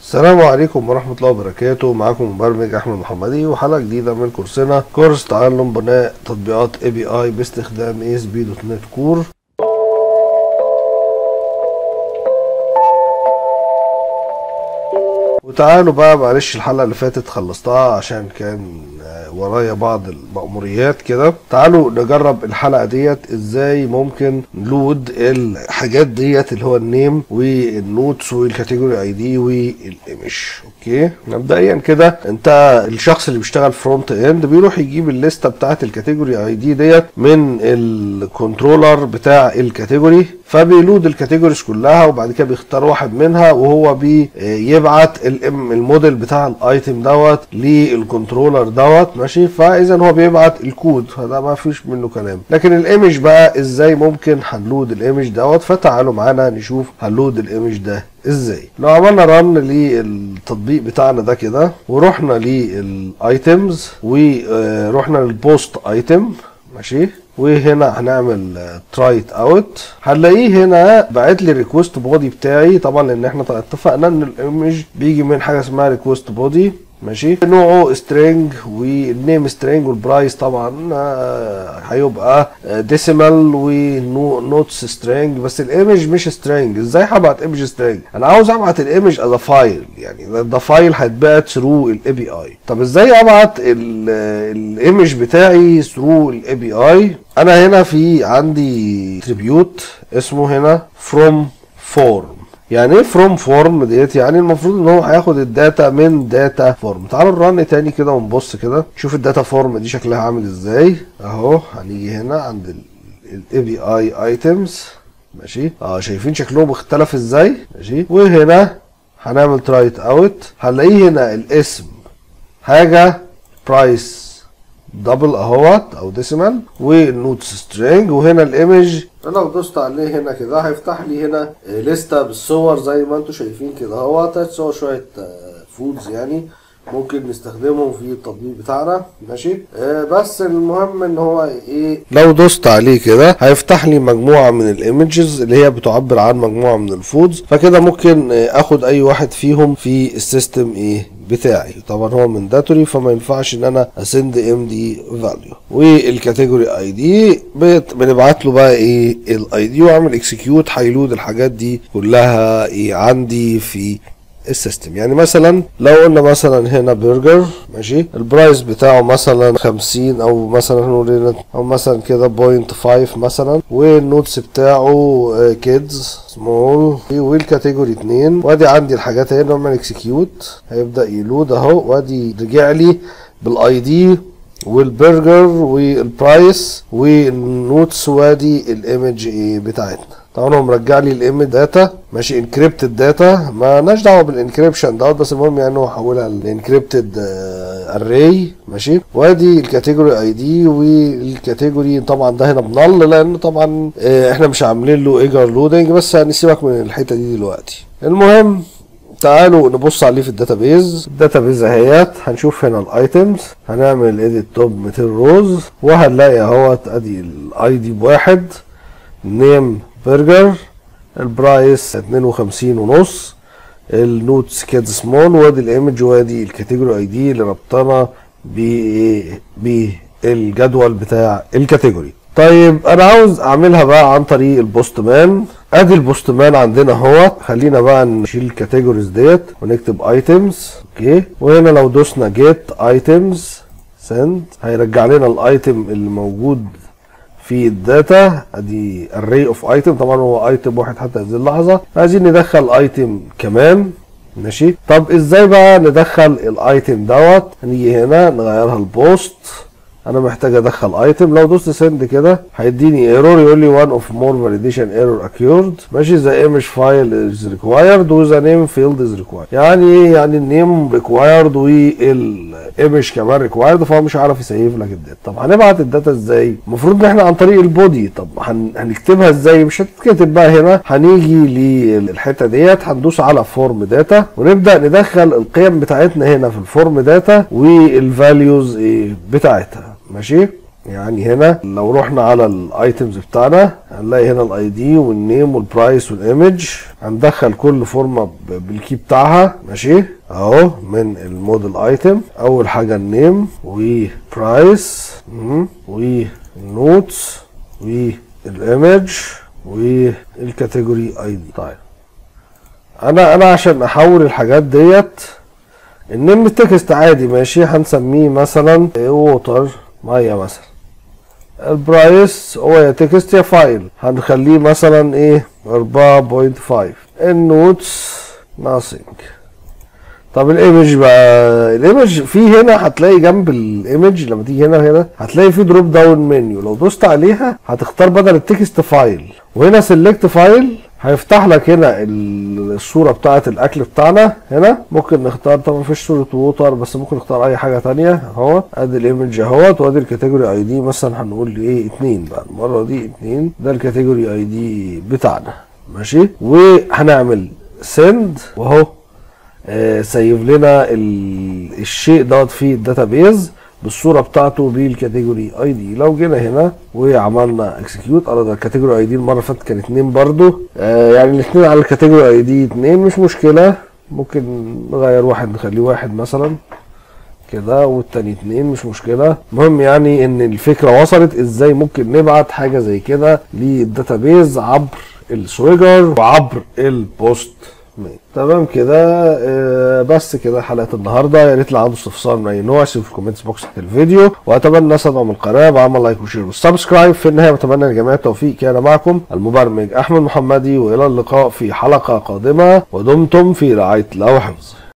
السلام عليكم ورحمة الله وبركاته معاكم مبرمج أحمد محمدي وحلقة جديدة من كورسنا كورس تعلم بناء تطبيقات اي بي اي باستخدام اي اس بي دوت نت كور وتعالوا بقى معلش الحلقة اللي فاتت خلصتها عشان كان آه، ورايا بعض المأموريات كده تعالوا نجرب الحلقة ديت ازاي ممكن نلود الحاجات ديت اللي هو النيم والنوتس والكاتيجوري اي دي والايمج اوكي مبدئيا كده انت الشخص اللي بيشتغل فرونت اند بيروح يجيب الليسته بتاعت الكاتيجوري اي دي ديت من الكنترولر بتاع الكاتيجوري فبيلود الكاتيجوريز كلها وبعد كده بيختار واحد منها وهو بيبعت الام الموديل بتاع الايتم دوت للكنترولر دوت ماشي فاذا هو بيبعت الكود فده ما فيش منه كلام لكن الايمج بقى ازاي ممكن هنلود الايمج دوت فتعالوا معانا نشوف هنلود الايمج ده ازاي لو عملنا رن للتطبيق بتاعنا ده كده ورحنا للايتمز ورحنا للبوست ايتم ماشي وهنا هنعمل ترايت اوت هنلاقيه هنا باعت لي ريكوست بودي بتاعي طبعا لان احنا اتفقنا ان الايمج بيجي من حاجه اسمها ريكوست بودي ماشي نوعه سترينج والنيم سترينج والبرايس طبعا آه، هيبقى ديسيمال ونوتس سترينج بس الايمج مش سترينج ازاي هبعت ايمج سترينج انا عاوز ابعت الايمج از فايل يعني ده- ده فايل هيتبعت ثرو الاي بي اي طب ازاي ابعت الايمج بتاعي ثرو الاي بي اي انا هنا في عندي تريبيوت اسمه هنا from form يعني ايه فروم فورم ديت يعني المفروض ان هو هياخد الداتا من داتا فورم تعالوا نرن تاني كده ونبص كده شوف الداتا فورم دي شكلها عامل ازاي اهو هنيجي هنا عند الاي بي اي ايتمز ماشي اه شايفين شكلهم اختلف ازاي ماشي وهنا هنعمل ترايت اوت هنلاقيه هنا الاسم حاجه برايس دبل اهوت او ديسيمال والنوتس سترينج وهنا الايمج انا لو دوست عليه هنا كده هيفتح لي هنا آه، لستة بالصور زي ما انتم شايفين كده اهوت هتصور شوية فودز يعني ممكن نستخدمهم في التطبيق بتاعنا ماشي آه بس المهم ان هو ايه لو دوست عليه كده هيفتح لي مجموعه من الايمجز اللي هي بتعبر عن مجموعه من الفودز فكده ممكن آه، اخد اي واحد فيهم في السيستم ايه بتاعي طبعا هو من داتوري فما ينفعش ان انا اسند ام دي فاليو والكاتيجوري اي دي بنبعت له بقى ايه الاي دي واعمل اكسكيوت هيلود الحاجات دي كلها ايه عندي في السيستم يعني مثلا لو قلنا مثلا هنا برجر ماشي البرايس بتاعه مثلا 50 او مثلا نقول هنا او مثلا كده بوينت 5 مثلا والنوتس بتاعه كيدز سمول والكاتيجوري 2 وادي عندي الحاجات هنا نعمل اكسكيوت هيبدا يلود اهو وادي رجع لي بالاي دي والبرجر والبرايس والنوتس وادي الايمج ايه بتاعتنا طبعا هو مرجع لي الام داتا ماشي انكريبتد داتا ما لناش دعوه بالانكريبشن دوت بس المهم يعني هو حولها لانكريبتد اري ماشي وادي الكاتيجوري اي دي والكاتيجوري طبعا ده هنا بنل لان طبعا آه، احنا مش عاملين له ايجر لودنج بس هنسيبك من الحته دي دلوقتي المهم تعالوا نبص عليه في الداتابيز الداتابيز اهيت هنشوف هنا الايتمز هنعمل اديت توب 200 روز وهنلاقي اهوت ادي الاي دي بواحد نيم برجر البرايس 52 ونص النوتس كيد سمول وادي الايمج وادي الكاتيجوري اي دي اللي ربطنا ب بالجدول بتاع الكاتيجوري طيب انا عاوز اعملها بقى عن طريق البوست مان ادي البوست مان عندنا اهو خلينا بقى نشيل الكاتيجوريز ديت ونكتب ايتمز اوكي وهنا لو دوسنا جيت ايتمز سند هيرجع لنا الايتم اللي موجود في الداتا ادي array اوف ايتم طبعا هو ايتم واحد حتى هذه اللحظه عايزين ندخل ايتم كمان ماشي طب ازاي بقى ندخل الايتم دوت هنيجي هنا نغيرها البوست انا محتاج ادخل ايتم لو دوست سند كده هيديني ايرور يقول لي one of more validation error occurred ماشي the image file is required و the name field is required يعني ايه يعني النيم required والايمج كمان required فهو مش عارف يسيف لك الداتا طب هنبعت الداتا ازاي المفروض ان احنا عن طريق البودي طب هن... هنكتبها ازاي مش هتتكتب بقى هنا هنيجي للحته ديت هندوس على فورم داتا ونبدا ندخل القيم بتاعتنا هنا في الفورم داتا والفاليوز بتاعتها ماشي يعني هنا لو رحنا على الايتمز بتاعنا هنلاقي هنا الاي دي والنيم والبرايس والايمج هندخل كل فورمه ب- بالكي بتاعها ماشي اهو من الموديل ايتم اول حاجه النيم وبرايس والنوتس والايمج والكاتيجوري اي دي طيب انا انا عشان احول الحاجات ديت النيم تكست عادي ماشي هنسميه مثلا ووتر ميه مثلا البرايس هو يا تكست يا فايل هنخليه مثلا ايه 4.5 النوتس nothing طب الايمج بقى الايمج في هنا هتلاقي جنب الايمج لما تيجي هنا هنا هتلاقي في دروب داون منيو لو دوست عليها هتختار بدل التكست فايل وهنا سيلكت فايل هيفتح لك هنا ال- الصوره بتاعه الاكل بتاعنا هنا ممكن نختار طبعا مفيش صوره ووتر بس ممكن نختار اي حاجه تانية اهو ادي الايمج اهوت وادي الكاتيجوري اي دي مثلا هنقول ايه اتنين بقى المره دي اتنين ده الكاتيجوري اي دي بتاعنا ماشي وهنعمل سند واهو آه، سيف لنا ال- الشيء دوت في الداتابيز بالصوره بتاعته بالكاتيجوري اي دي لو جينا هنا وعملنا اكسكيوت اه ده الكاتيجوري اي دي المره اللي فاتت كان اتنين برضو آه يعني الاثنين على الكاتيجوري اي دي اتنين مش مشكله ممكن نغير واحد نخليه واحد مثلا كده والتاني اتنين مش مشكلة المهم يعني ان الفكرة وصلت ازاي ممكن نبعت حاجة زي كده للداتابيز عبر السويجر وعبر البوست ميل. تمام كده آه، بس كده حلقة النهاردة يا ريت اللي عنده استفسار من اي نوع سيبه في الكومنتس بوكس تحت الفيديو واتمنى تدعم القناة بعمل لايك وشير والسبسكرايب في النهاية بتمنى لجميع التوفيق كان معكم المبرمج احمد محمدي والى اللقاء في حلقة قادمة ودمتم في رعاية الله وحفظه